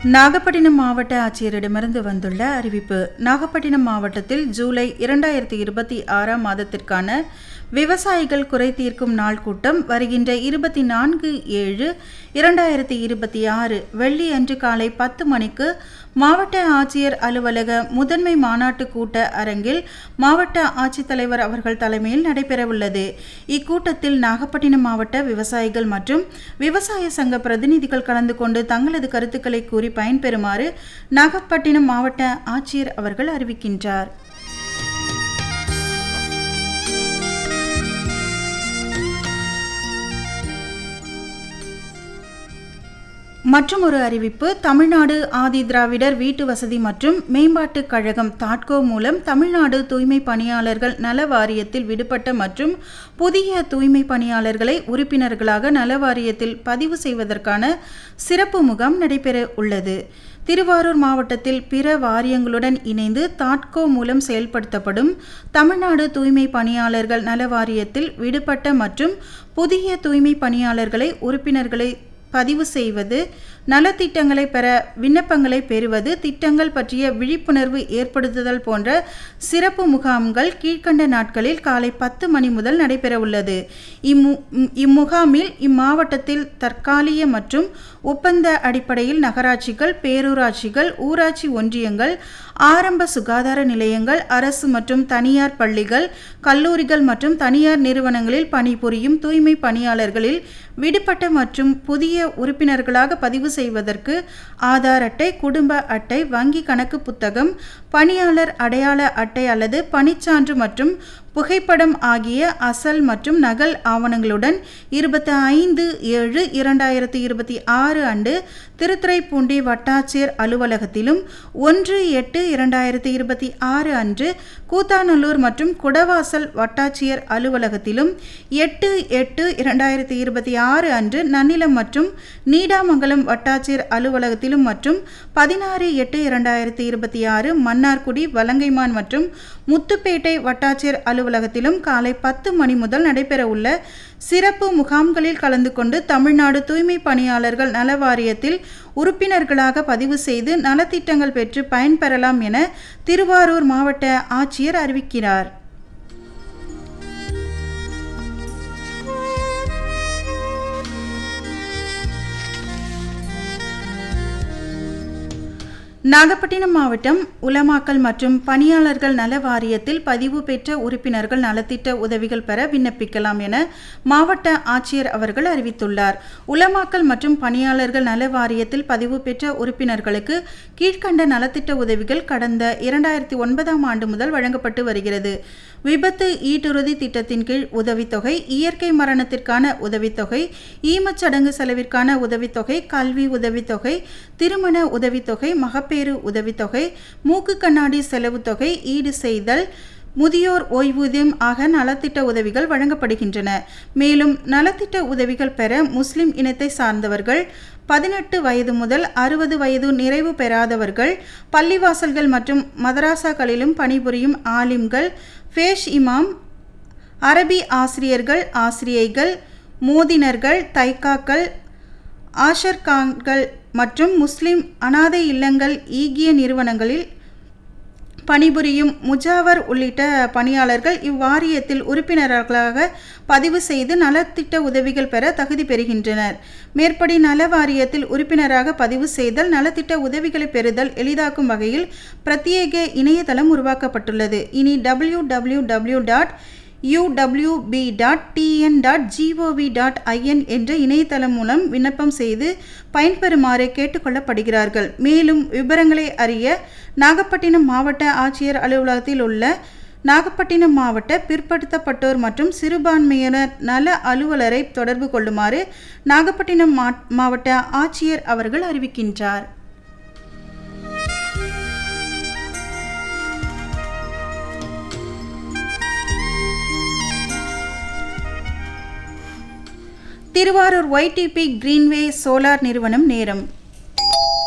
நாகப்பட்டினம் மாவட்ட ஆட்சியரிடமிருந்து வந்துள்ள அறிவிப்பு நாகப்பட்டினம் மாவட்டத்தில் ஜூலை இரண்டாயிரத்தி இருபத்தி ஆறாம் மாதத்திற்கான விவசாயிகள் குறை தீர்க்கும் நாள் கூட்டம் வருகின்ற இருபத்தி நான்கு ஏழு இரண்டாயிரத்தி இருபத்தி ஆறு வெள்ளி அன்று காலை பத்து மணிக்கு மாவட்ட ஆட்சியர் அலுவலக முதன்மை மாநாட்டு கூட்ட அரங்கில் மாவட்ட ஆட்சித்தலைவர் அவர்கள் தலைமையில் நடைபெறவுள்ளது இக்கூட்டத்தில் நாகப்பட்டினம் மாவட்ட விவசாயிகள் மற்றும் விவசாய சங்க பிரதிநிதிகள் கலந்து கொண்டு தங்களது கருத்துக்களை கூறி பயன்பெறுமாறு நாகப்பட்டினம் மாவட்ட ஆட்சியர் அவர்கள் அறிவிக்கின்றார் மற்றும் ஒரு அறிவிப்பு தமிழ்நாடு ஆதி திராவிடர் வீட்டு வசதி மற்றும் மேம்பாட்டுக் கழகம் தாட்கோ மூலம் தமிழ்நாடு தூய்மை பணியாளர்கள் நல வாரியத்தில் விடுபட்ட மற்றும் புதிய தூய்மை பணியாளர்களை உறுப்பினர்களாக நல வாரியத்தில் பதிவு செய்வதற்கான சிறப்பு முகாம் நடைபெற உள்ளது திருவாரூர் மாவட்டத்தில் பிற வாரியங்களுடன் இணைந்து தாட்கோ மூலம் செயல்படுத்தப்படும் தமிழ்நாடு தூய்மை பணியாளர்கள் நல வாரியத்தில் விடுபட்ட மற்றும் புதிய தூய்மை பணியாளர்களை உறுப்பினர்களை பதிவு செய்வது நலத்திட்டங்களை பெற விண்ணப்பங்களை பெறுவது திட்டங்கள் பற்றிய விழிப்புணர்வு ஏற்படுத்துதல் போன்ற சிறப்பு முகாம்கள் கீழ்க்கண்ட நாட்களில் காலை பத்து மணி முதல் நடைபெறவுள்ளது இம்மு இம்முகாமில் இம்மாவட்டத்தில் தற்காலிக மற்றும் ஒப்பந்த அடிப்படையில் நகராட்சிகள் பேரூராட்சிகள் ஊராட்சி ஒன்றியங்கள் ஆரம்ப சுகாதார நிலையங்கள் அரசு மற்றும் தனியார் பள்ளிகள் கல்லூரிகள் மற்றும் தனியார் நிறுவனங்களில் பணிபுரியும் தூய்மை பணியாளர்களில் விடுபட்ட மற்றும் புதிய உறுப்பினர்களாக பதிவு செய்வதற்கு ஆதார் அட்டை குடும்ப அட்டை வங்கி கணக்கு புத்தகம் பணியாளர் அடையாள அட்டை அல்லது பணிச்சான்று மற்றும் புகைப்படம் ஆகிய அசல் மற்றும் நகல் ஆவணங்களுடன் இருபத்தி ஐந்து ஏழு இரண்டாயிரத்தி இருபத்தி ஆறு அன்று திருத்துறைப்பூண்டி வட்டாட்சியர் அலுவலகத்திலும் ஒன்று எட்டு இரண்டாயிரத்தி இருபத்தி ஆறு அன்று கூத்தாநல்லூர் மற்றும் குடவாசல் வட்டாட்சியர் அலுவலகத்திலும் எட்டு எட்டு இரண்டாயிரத்தி இருபத்தி ஆறு அன்று நன்னிலம் மற்றும் நீடாமங்கலம் வட்டாட்சியர் அலுவலகத்திலும் மற்றும் பதினாறு எட்டு இரண்டாயிரத்தி இருபத்தி ஆறு மன்னார்குடி வலங்கைமான் மற்றும் முத்துப்பேட்டை வட்டாட்சியர் அலுவலகத்திலும் காலை பத்து மணி முதல் நடைபெறவுள்ள சிறப்பு முகாம்களில் கலந்து கொண்டு தமிழ்நாடு தூய்மை பணியாளர்கள் நல வாரியத்தில் உறுப்பினர்களாக பதிவு செய்து நலத்திட்டங்கள் பெற்று பயன்பெறலாம் என திருவாரூர் மாவட்ட ஆட்சியர் அறிவிக்கிறார் நாகப்பட்டினம் மாவட்டம் உலமாக்கல் மற்றும் பணியாளர்கள் நல வாரியத்தில் பதிவு பெற்ற உறுப்பினர்கள் நலத்திட்ட உதவிகள் பெற விண்ணப்பிக்கலாம் என மாவட்ட ஆட்சியர் அவர்கள் அறிவித்துள்ளார் உலமாக்கல் மற்றும் பணியாளர்கள் நல வாரியத்தில் பதிவு பெற்ற உறுப்பினர்களுக்கு கீழ்கண்ட நலத்திட்ட உதவிகள் கடந்த இரண்டாயிரத்தி ஒன்பதாம் ஆண்டு முதல் வழங்கப்பட்டு வருகிறது விபத்து ஈட்டுறுதி திட்டத்தின் கீழ் உதவித்தொகை இயற்கை மரணத்திற்கான உதவித்தொகை ஈமச்சடங்கு செலவிற்கான உதவித்தொகை கல்வி உதவித்தொகை திருமண உதவித்தொகை மகப்பேறு உதவித்தொகை மூக்கு கண்ணாடி செலவு தொகை ஈடு செய்தல் முதியோர் ஓய்வூதியம் ஆக நலத்திட்ட உதவிகள் வழங்கப்படுகின்றன மேலும் நலத்திட்ட உதவிகள் பெற முஸ்லிம் இனத்தை சார்ந்தவர்கள் பதினெட்டு வயது முதல் அறுபது வயது நிறைவு பெறாதவர்கள் பள்ளிவாசல்கள் மற்றும் மதராசாக்களிலும் பணிபுரியும் ஆலிம்கள் ஃபேஷ் இமாம் அரபி ஆசிரியர்கள் ஆசிரியைகள் மோதினர்கள் தைக்காக்கள் ஆஷர்கான்கள் மற்றும் முஸ்லிம் அனாதை இல்லங்கள் ஈகிய நிறுவனங்களில் பணிபுரியும் முஜாவர் உள்ளிட்ட பணியாளர்கள் இவ்வாரியத்தில் உறுப்பினர்களாக பதிவு செய்து நலத்திட்ட உதவிகள் பெற தகுதி பெறுகின்றனர் மேற்படி நல வாரியத்தில் உறுப்பினராக பதிவு செய்தல் நலத்திட்ட உதவிகளை பெறுதல் எளிதாக்கும் வகையில் பிரத்யேக இணையதளம் உருவாக்கப்பட்டுள்ளது இனி W W W dot UWP dot TN dot GOV dot IN என்ற இணையதளம் மூலம் விண்ணப்பம் செய்து பயன்பெறுமாறு கேட்டுக்கொள்ளப்படுகிறார்கள் மேலும் விவரங்களை அறிய நாகப்பட்டினம் மாவட்ட ஆட்சியர் அலுவலகத்தில் உள்ள நாகப்பட்டினம் மாவட்ட பிற்படுத்தப்பட்டோர் மற்றும் சிறுபான்மையினர் நல அலுவலரை தொடர்பு கொள்ளுமாறு நாகப்பட்டினம் மாவட்ட ஆட்சியர் அவர்கள் அறிவிக்கின்றார் திருவாரூர் ஒய்டிபி கிரீன்வே சோலார் நிறுவனம் நேரம்